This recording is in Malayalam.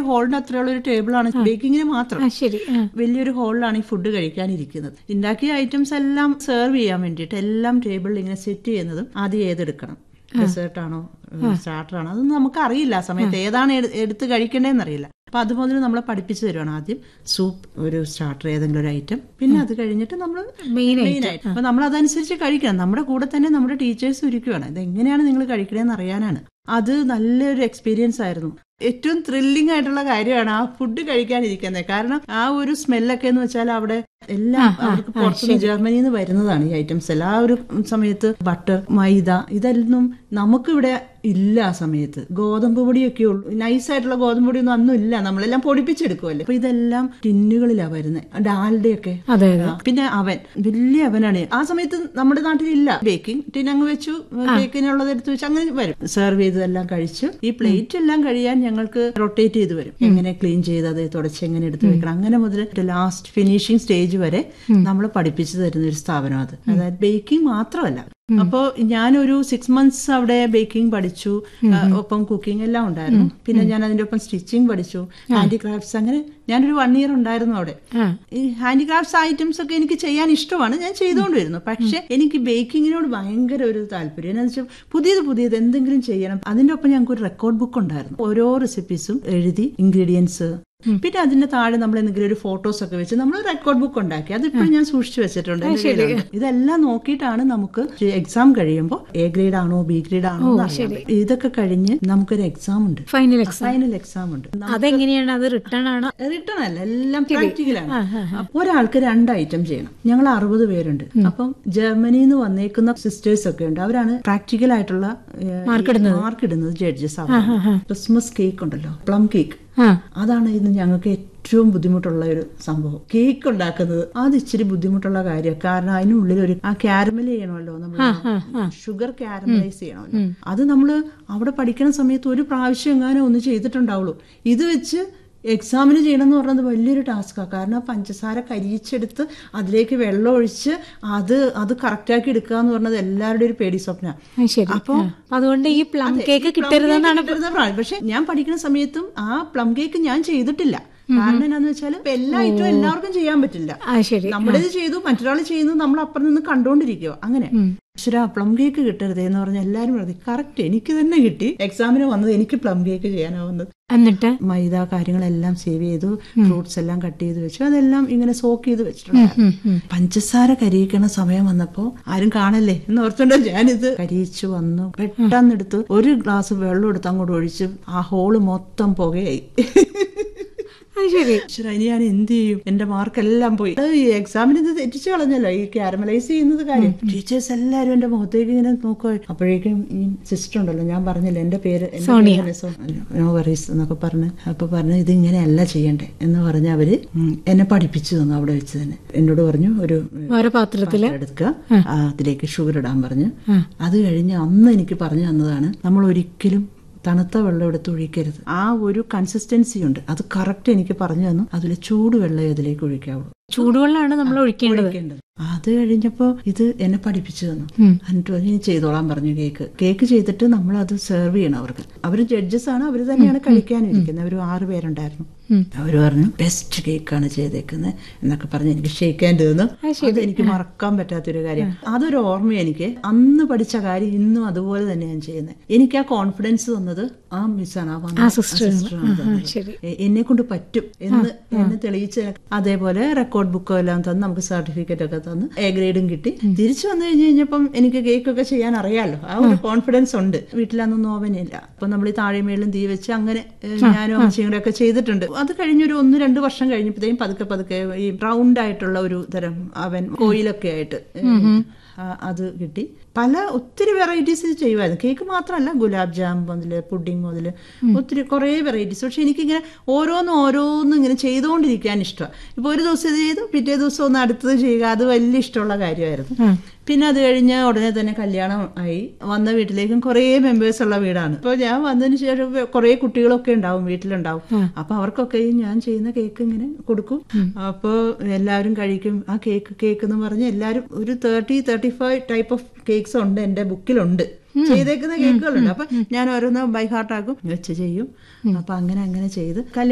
ഹോളിന്റെ അത്രയുള്ള ഒരു ടേബിളാണ് ബേക്കിങ്ങിന് മാത്രം ആ ശരി ആ. വലിയൊരു ഹോളിലാണ് ഈ ഫുഡ് കഴിക്കാനിരിക്കുന്നത് ഉണ്ടാക്കിയ ഐറ്റംസ് എല്ലാം സെർവ് ചെയ്യാൻ വേണ്ടിയിട്ട് എല്ലാം ടേബിളിൽ ഇങ്ങനെ സെറ്റ് ചെയ്യുന്നതും ആദ്യം ഏതെടുക്കണം ഡെസേർട്ട് ആണോ സ്റ്റാർട്ടർ ആണോ അതൊന്നും നമുക്ക് അറിയില്ല ആ സമയത്ത് ഏതാണ് എടു- എടുത്ത് കഴിക്കേണ്ടതെന്ന് അറിയില്ല അപ്പൊ അതുമുതൽ നമ്മളെ പഠിപ്പിച്ചു തരുവാണ് ആദ്യം സൂപ്പ് ഒരു സ്റ്റാർട്ടർ ഏതെങ്കിലും ഒരു ഐറ്റം പിന്നെ അത് കഴിഞ്ഞിട്ട് നമ്മൾ മെയിൻ മെയിൻ ആയിട്ട് അപ്പൊ നമ്മൾ അതനുസരിച്ച് കഴിക്കണം നമ്മുടെ കൂടെ തന്നെ നമ്മുടെ ടീച്ചേഴ്സ് ഒരുക്കുകയാണ് ഇത് എങ്ങനെയാണ് നിങ്ങൾ കഴിക്കണേന്ന് അറിയാനാണ് അത് നല്ലൊരു എക്സ്പീരിയൻസ് ആയിരുന്നു ഏറ്റവും ത്രില്ലിംഗ് ആയിട്ടുള്ള കാര്യമാണ് ആ ഫുഡ് കഴിക്കാനിരിക്കുന്നത് കാരണം ആ ഒരു സ്മെല്ലൊക്കെ എന്ന് വെച്ചാൽ അവിടെ എല്ലാം അവർക്ക് പുറത്തുനിന്ന് ജർമ്മനിയിൽ നിന്ന് വരുന്നതാണ് ഈ ഐറ്റംസ് എല്ലാം ആ ഒരു സമയത്ത് ബട്ടർ മൈദ ഇതൊന്നും നമുക്കിവിടെ ഇല്ല ആ സമയത്ത് ഗോതമ്പ് പൊടിയൊക്കെ ഉള്ളൂ നൈസ് ആയിട്ടുള്ള ഗോതമ്പ് പൊടിയൊന്നും അന്നും ഇല്ല നമ്മളെല്ലാം പൊടിപ്പിച്ചെടുക്കുമല്ലേ അപ്പൊ ഇതെല്ലാം ടിന്നുകളിലാണ് വരുന്നത് ഡാൽഡയൊക്കെ അതെ അതെ ആ, പിന്നെ അവൻ വലിയ അവനാണ് ആ സമയത്ത് നമ്മുടെ നാട്ടിലില്ല ബേക്കിംഗ് ടിൻ അങ്ങ് വെച്ചു ബേക്കിനുള്ളത് എടുത്ത് വെച്ച് അങ്ങനെ വരും സെർവ് ചെയ്തതെല്ലാം കഴിച്ചു ഈ പ്ലേറ്റ് എല്ലാം കഴിയാൻ ഞങ്ങൾക്ക് റൊട്ടേറ്റ് ചെയ്ത് വരും എങ്ങനെ ക്ലീൻ ചെയ്ത് അത് തുടച്ച് എങ്ങനെ എടുത്ത് വെക്കണം അങ്ങനെ മുതൽ ലാസ്റ്റ് ഫിനിഷിംഗ് സ്റ്റേജ് വരെ നമ്മൾ പഠിപ്പിച്ചു തരുന്ന ഒരു സ്ഥാപനം അത് അതായത് ബേക്കിംഗ് മാത്രമല്ല അപ്പോ ഞാനൊരു സിക്സ് മന്ത്സ് അവിടെ ബേക്കിംഗ് പഠിച്ചു ആ, ഒപ്പം കുക്കിംഗ് എല്ലാം ഉണ്ടായിരുന്നു പിന്നെ ഞാൻ അതിന്റെ ഒപ്പം സ്റ്റിച്ചിങ് പഠിച്ചു ഹാൻഡിക്രാഫ്റ്റ്സ് അങ്ങനെ ഞാനൊരു വൺ ഇയർ ഉണ്ടായിരുന്നു അവിടെ ആ. ഈ ഹാൻഡിക്രാഫ്റ്റ്സ് ഐറ്റംസ് ഒക്കെ എനിക്ക് ചെയ്യാൻ ഇഷ്ടമാണ് ഞാൻ ചെയ്തുകൊണ്ട് വരുന്നു പക്ഷെ എനിക്ക് ബേക്കിങ്ങിനോട് ഭയങ്കര ഒരു താല്പര്യം എന്ന് വെച്ചാൽ പുതിയത് പുതിയത് എന്തെങ്കിലും ചെയ്യണം അതിന്റെ ഒപ്പം ഞങ്ങൾക്ക് ഒരു റെക്കോർഡ് ബുക്ക് ഉണ്ടായിരുന്നു ഓരോ റെസിപ്പീസും എഴുതി ഇൻഗ്രീഡിയൻസ് പിന്നെ അതിന്റെ താഴെ നമ്മൾ എന്തെങ്കിലും ഒരു ഫോട്ടോസ് ഒക്കെ വെച്ച് നമ്മൾ റെക്കോർഡ് ബുക്ക് ഉണ്ടാക്കി അതിപ്പോഴും ഞാൻ സൂക്ഷിച്ചു വെച്ചിട്ടുണ്ട് എന്റെ കയ്യിലുണ്ട്. ഇതെല്ലാം നോക്കിയിട്ടാണ് നമുക്ക് എക്സാം കഴിയുമ്പോൾ എ ഗ്രേഡ് ആണോ ബി ഗ്രേഡ് ആണോ എന്ന് അറിയാൻ. ഇതൊക്കെ കഴിഞ്ഞ് നമുക്കൊരു എക്സാം ഉണ്ട് ഫൈനൽ എക്സാം ഫൈനൽ എക്സാം ഉണ്ട് അതെങ്ങനെയാണ് അത് റിട്ടേൺ ആണോ റിട്ടേൺ അല്ല എല്ലാം പ്രാക്ടിക്കലാണ് അപ്പൊ ഒരാൾക്ക് രണ്ട് ഐറ്റം ചെയ്യണം ഞങ്ങൾ അറുപത് പേരുണ്ട് അപ്പം ജർമ്മനിയിൽ നിന്ന് വന്നേക്കുന്ന സിസ്റ്റേഴ്സ് ഒക്കെ ഉണ്ട് അവരാണ് പ്രാക്ടിക്കൽ ആയിട്ടുള്ള മാർക്ക് ഇടുന്നത് ജഡ്ജസ് ക്രിസ്മസ് കേക്ക് ഉണ്ടല്ലോ പ്ലം കേക്ക് ആ അതാണ് ഇന്ന് ഞങ്ങൾക്ക് ഏറ്റവും ബുദ്ധിമുട്ടുള്ള ഒരു സംഭവം കേക്ക് ഉണ്ടാക്കുന്നത് അത് ഇച്ചിരി ബുദ്ധിമുട്ടുള്ള കാര്യമാണ് കാരണം അതിനുള്ളിൽ ഒരു ആ ക്യാരമൽ ചെയ്യണമല്ലോ നമ്മൾ ഷുഗർ ക്യാരമലൈസ് ചെയ്യണമല്ലോ അത് നമ്മൾ അവിടെ പഠിക്കുന്ന സമയത്ത് ഒരു പ്രാവശ്യം എങ്ങാനും ഒന്ന് ചെയ്തിട്ടുണ്ടാവുള്ളൂ ഇത് വെച്ച് എക്സാമിന് ചെയ്യണം എന്ന് പറഞ്ഞത് വലിയൊരു ടാസ്ക്കാണ് കാരണം ആ പഞ്ചസാര കരിയിച്ചെടുത്ത് അതിലേക്ക് വെള്ളം ഒഴിച്ച് അത് അത് കറക്റ്റാക്കി എടുക്കുക എന്ന് പറഞ്ഞത് എല്ലാവരുടെയും ഒരു പേടി സ്വപ്ന അത് ശരി അപ്പൊ ആ. അപ്പൊ അതുകൊണ്ട് ഈ പ്ലം കേക്ക് കിട്ടരുതെന്നാണ് പക്ഷെ ഞാൻ പഠിക്കുന്ന സമയത്തും ആ പ്ലം കേക്ക് ഞാൻ ചെയ്തിട്ടില്ല കാരണം എന്താന്ന് വെച്ചാൽ എല്ലാ ഐറ്റവും എല്ലാവർക്കും ചെയ്യാൻ പറ്റില്ല ആ ശരി നമ്മുടേത് ചെയ്തു മറ്റൊരാൾ ചെയ്യുന്നു നമ്മൾ അപ്പുറം നിന്ന് കണ്ടുകൊണ്ടിരിക്കുക അങ്ങനെ ഈശ്വരാ പ്ലം കേക്ക് കിട്ടരുതേ എന്ന് പറഞ്ഞ എല്ലാരും പറഞ്ഞു കറക്റ്റ് എനിക്ക് തന്നെ കിട്ടി എക്സാമിന് വന്നത് എനിക്ക് പ്ലം കേക്ക് ചെയ്യാനാവുന്നത് എന്നിട്ട് മൈദ കാര്യങ്ങളെല്ലാം സേവ് ചെയ്തു ഫ്രൂട്ട്സ് എല്ലാം കട്ട് ചെയ്ത് വെച്ചു അതെല്ലാം ഇങ്ങനെ സോക്ക് ചെയ്ത് വെച്ചിട്ടുണ്ട് പഞ്ചസാര കരിയിക്കണ സമയം വന്നപ്പോ ആരും കാണല്ലേ എന്ന് ഓർത്തുകൊണ്ട് ഞാനിത് കരിയിച്ചു വന്നു പെട്ടെന്ന് എടുത്ത് ഒരു ഗ്ലാസ് വെള്ളം എടുത്ത് അങ്ങോട്ട് ഒഴിച്ച് ആ ഹോള് മൊത്തം പുകയായി അത് ശരി ഈശ്വരാ, ഇനി ഞാൻ എന്ത് ചെയ്യും എന്റെ മാർക്കെല്ലാം പോയി അത് ഈ എക്സാമിന് ഇത് തെറ്റിച്ചു കളഞ്ഞല്ലോ ഈ ക്യാരമലൈസ് ചെയ്യുന്നത് കാര്യം ടീച്ചേഴ്സ് എല്ലാരും എന്റെ മുഖത്തേക്ക് ഇങ്ങനെ നോക്കുക അപ്പോഴേക്കും ഈ സിസ്റ്റർ ഉണ്ടല്ലോ ഞാൻ പറഞ്ഞില്ല എന്റെ പേര് എന്റെ സോണിയ. പേര് സോ- നോ വറീസ് എന്നൊക്കെ പറഞ്ഞ് അപ്പൊ പറഞ്ഞു ഇത് ഇങ്ങനെയല്ല ചെയ്യണ്ടേ എന്ന് പറഞ്ഞ് അവര് ഉം, എന്നെ പഠിപ്പിച്ചു തന്നു അവിടെ വെച്ച് തന്നെ എന്നോട് പറഞ്ഞു ഒരു ഓരോ പാത്രത്തില് പാത്രം എടുക്കുക ആ, അതിലേക്ക് ഷുഗർ ഇടാൻ പറഞ്ഞു അത് കഴിഞ്ഞ് അന്ന് എനിക്ക് പറഞ്ഞു തന്നതാണ് നമ്മൾ ഒരിക്കലും തണുത്ത വെള്ളം എടുത്ത് ഒഴിക്കരുത് ആ ഒരു കൺസിസ്റ്റൻസി ഉണ്ട് അത് കറക്റ്റ് എനിക്ക് പറഞ്ഞു തന്നു അതിൽ ചൂടുവെള്ളം ഇതിലേക്ക് ഒഴിക്കാവുള്ളൂ ചൂടുവെള്ളമാണ് നമ്മൾ ഒഴിക്കേണ്ടത് ഒഴിക്കേണ്ടത് അത് കഴിഞ്ഞപ്പോ ഇത് എന്നെ പഠിപ്പിച്ചു തന്നു എന്നിട്ട് പറഞ്ഞു, ഇനി ചെയ്തോളാൻ പറഞ്ഞു കേക്ക് കേക്ക് ചെയ്തിട്ട് നമ്മൾ അത് സെർവ് ചെയ്യണം അവർക്ക് അവര് ജഡ്ജസ് ആണ് അവര് തന്നെയാണ് കഴിക്കാനിരിക്കുന്നത് അവർ ആറ് പേരുണ്ടായിരുന്നു അവര് പറഞ്ഞു ബെസ്റ്റ് കേക്കാണ് ചെയ്തേക്കുന്നത് എന്നൊക്കെ പറഞ്ഞ് എനിക്ക് ഷെയ്ക്കാൻ തന്നു അത് എനിക്ക് മറക്കാൻ പറ്റാത്തൊരു കാര്യം അതൊരു ഓർമ്മ എനിക്ക് അന്ന് പഠിച്ച കാര്യം ഇന്നും അതുപോലെ തന്നെ ഞാൻ ചെയ്യുന്നത് എനിക്ക് ആ കോൺഫിഡൻസ് തന്നത് ആ മിസ്സാണ് ആ വന്ന- ആ സിസ്റ്ററാണ് തന്നത്. ശരി എ- എന്നെ കൊണ്ട് പറ്റും എന്ന് എന്നെ തെളിയിച്ച് അതേപോലെ റെക്കോർഡ് ബുക്കും എല്ലാം തന്ന് നമുക്ക് സർട്ടിഫിക്കറ്റ് ഒക്കെ തന്ന് എ ഗ്രേഡും കിട്ടി തിരിച്ചു വന്നു കഴിഞ്ഞ് കഴിഞ്ഞപ്പം എനിക്ക് കേക്ക് ഒക്കെ ചെയ്യാൻ അറിയാലോ ആ ഒരു കോൺഫിഡൻസ് ഉണ്ട് വീട്ടിലൊന്നും ഓവനില്ല അപ്പൊ നമ്മൾ ഈ താഴെ മേളിലും തീ വെച്ച് അങ്ങനെ ഏ, ഞാനും അമ്മച്ചിയും കൂടെ ഒക്കെ ചെയ്തിട്ടുണ്ട് അത് കഴിഞ്ഞൊരു ഒന്ന് രണ്ട് വർഷം കഴിഞ്ഞപ്പോഴത്തേക്കും പതുക്കെ പതുക്കെ ഈ റൗണ്ട് ആയിട്ടുള്ള ഒരു തരം അവൻ കോയിലൊക്കെ ആയിട്ട് ഏ, ആ, അത് കിട്ടി പല ഒത്തിരി വെറൈറ്റീസ് ചെയ്യുമായിരുന്നു കേക്ക് മാത്രമല്ല ഗുലാബ് ജാം മുതൽ പുഡിംഗ് മുതൽ ഒത്തിരി കുറേ വെറൈറ്റീസ് പക്ഷെ എനിക്കിങ്ങനെ ഓരോന്നും ഓരോന്നും ഇങ്ങനെ ചെയ്തുകൊണ്ടിരിക്കാൻ ഇഷ്ടമാണ് ഇപ്പോൾ ഒരു ദിവസം ഇത് ചെയ്തു പിറ്റേ ദിവസം ഒന്ന് അടുത്തത് ചെയ്യുക അത് വലിയ ഇഷ്ടമുള്ള കാര്യമായിരുന്നു പിന്നെ അത് കഴിഞ്ഞ് ഉടനെ തന്നെ കല്യാണം ആയി വന്ന വീട്ടിലേക്കും കുറേ മെമ്പേഴ്സ് ഉള്ള വീടാണ് അപ്പോൾ ഞാൻ വന്നതിന് ശേഷം കുറേ കുട്ടികളൊക്കെ ഉണ്ടാവും വീട്ടിലുണ്ടാവും അപ്പൊ അവർക്കൊക്കെ ഈ ഞാൻ ചെയ്യുന്ന കേക്ക് ഇങ്ങനെ കൊടുക്കും അപ്പോൾ എല്ലാവരും കഴിക്കും ആ കേക്ക് കേക്ക് എന്ന് പറഞ്ഞ് എല്ലാവരും ഒരു thirty thirty five type of cakes ഉണ്ട് എൻ്റെ ബുക്കിലുണ്ട് ചെയ്തേക്കുന്ന കേക്കുകളുണ്ട് അപ്പൊ ഞാൻ ഓരോന്ന് ബൈ ഹാർട്ട് ആക്കും വെച്ച് ചെയ്യും അപ്പൊ അങ്ങനെ അങ്ങനെ ചെയ്ത് കല്യാണം